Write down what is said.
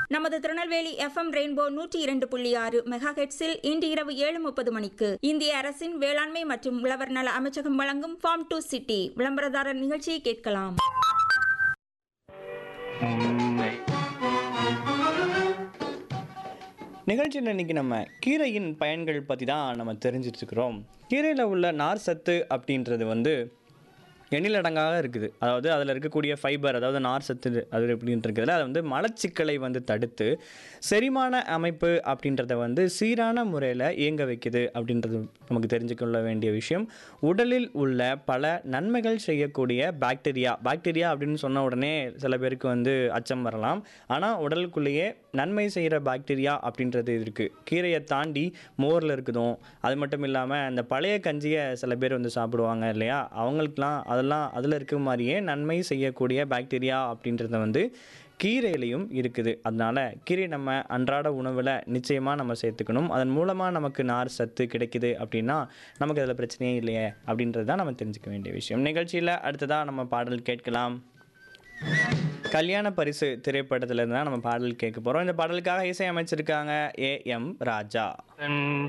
நமது Tirunelveli FM rainbow நூற்றி இரண்டு புள்ளி ஆறு மெகா ஹெட்ஸில் இன்று இரவு ஏழு முப்பது மணிக்கு இந்திய அரசின் வேளாண்மை மற்றும் உழவர் நல அமைச்சகம் வழங்கும் ஃபார்ம் டு சிட்டி விளம்பரதாரர் நிகழ்ச்சியை கேட்கலாம் நிகழ்ச்சியில் இன்னைக்கு நம்ம கீரையின் பயன்கள் பற்றி தான் நம்ம தெரிஞ்சிட்டு இருக்கிறோம் கீரையில் உள்ள நார் சத்து அப்படின்றது வந்து எண்ணிலடங்காக இருக்குது அதாவது அதில் இருக்கக்கூடிய ஃபைபர் அதாவது நார் சத்து அது எப்படின்னு இருக்கிறதுல அது வந்து மலச்சிக்கலை வந்து தடுத்து செரிமான அமைப்பு அப்படின்றத வந்து சீரான முறையில் இயங்க வைக்குது அப்படின்றது நமக்கு தெரிஞ்சுக்கொள்ள வேண்டிய விஷயம் உடலில் உள்ள பல நன்மைகள் செய்யக்கூடிய பாக்டீரியா பாக்டீரியா அப்படின்னு சொன்ன உடனே சில பேருக்கு வந்து அச்சம் வரலாம் ஆனால் உடலுக்குள்ளேயே நன்மை செய்கிற பாக்டீரியா அப்படின்றது இருக்குது கீரையை தாண்டி மோரில் இருக்குதும் அது மட்டும் இல்லாமல் அந்த பழைய கஞ்சியை சில பேர் வந்து சாப்பிடுவாங்க இல்லையா அவங்களுக்குலாம் அதெல்லாம் அதில் இருக்க மாதிரியே நன்மை செய்யக்கூடிய பாக்டீரியா அப்படின்றத வந்து கீரையிலையும் இருக்குது அதனால கீரை நம்ம அன்றாட உணவில் நிச்சயமாக நம்ம சேர்த்துக்கணும் அதன் மூலமாக நமக்கு நார் சத்து கிடைக்குது அப்படின்னா நமக்கு அதில் பிரச்சனையே இல்லையே அப்படின்றது தான் நம்ம தெரிஞ்சுக்க வேண்டிய விஷயம் நிகழ்ச்சியில் அடுத்ததாக நம்ம பாடல் கேட்கலாம் கல்யாண பரிசு திரைப்படத்துல இருந்து தான் நம்ம பாடல் கேட்க போகிறோம் இந்த பாடலுக்காக இசை அமைச்சிருக்காங்க ஏ எம் ராஜா